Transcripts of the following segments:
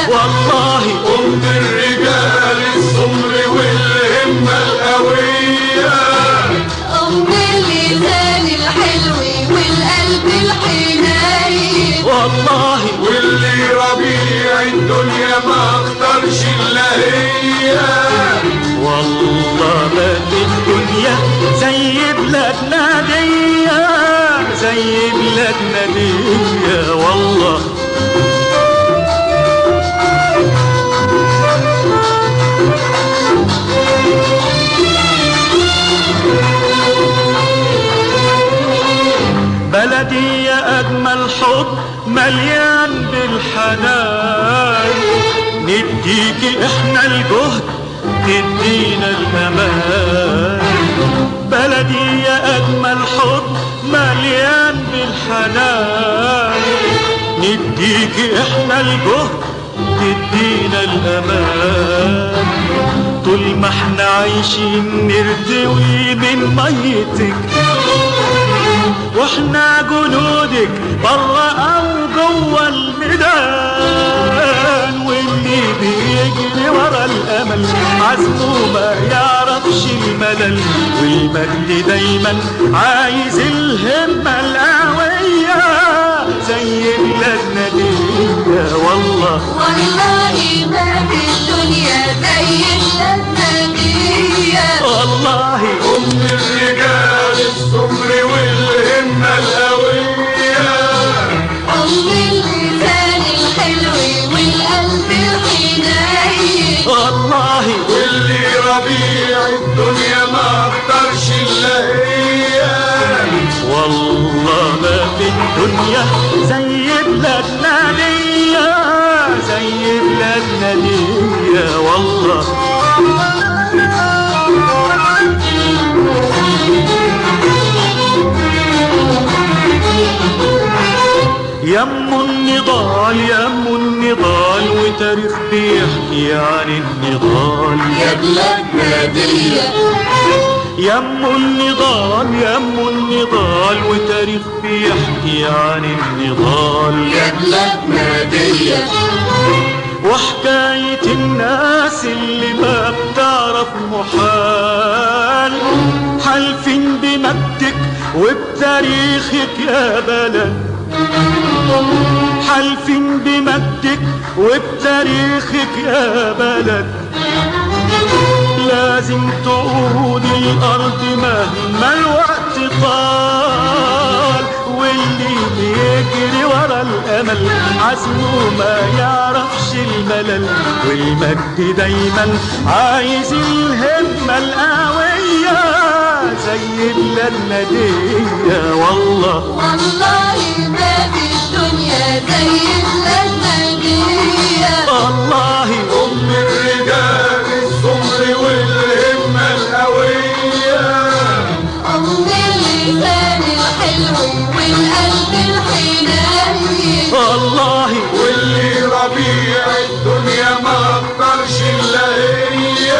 والله أم الرجال السمر والهمة القوية أم اللسان الحلو والقلب الحنين والله واللي ربيع الدنيا ما اختارش الا هي والله ما في الدنيا زي بلادنا دي زي بلادنا دي والله بلدي يا أجمل حب مليان بالحنان نديكي احنا الجهد تدينا الأمان بلدي يا أجمل حب مليان بالحنان نديكي احنا الجهد تدينا الأمان طول ما احنا عايشين نرتوي من ميتك واحنا جنودك برا او جوه الميدان واللي بيجري ورا الامل عزمه ما يعرفش الملل والمجد دايما عايز الهمه القويه زي بلادنا دي والله والله ما في الدنيا زي بلادنا دي والله ام الرجال السمر والهمة القوية أم اللسان الحلو والقلب الحنين والله واللي ربيع الدنيا ما اختارش الا هي والله ما في الدنيا زي بلادنا دي زي بلادنا دي والله يم النضال يم النضال وتاريخ بيحكي عن النضال يا بلادنا دي يم النضال يم النضال وتاريخ بيحكي عن النضال يا بلادنا دي وحكاية الناس اللي ما بتعرف محال حالفين بمجدك وبتاريخك يا بلد حالفين بمجدك وبتاريخك يا بلد لازم تعود الأرض مهما الوقت طال واللي بيجري ورا الأمل عزمه ما يعرفش الملل والمجد دايما عايز الهمة القوية زي بلادنا دي والله والله ما في الدنيا زي بلادنا دي والله ام الرجال السمر والهمة القوية أم اللسان الحلو والقلب الحنين والله واللي ربيع الدنيا ما اختارش الا هي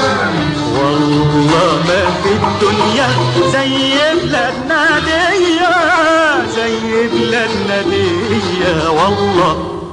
والله ما في الدنيا زي بلادنا دي زي بلادنا دي والله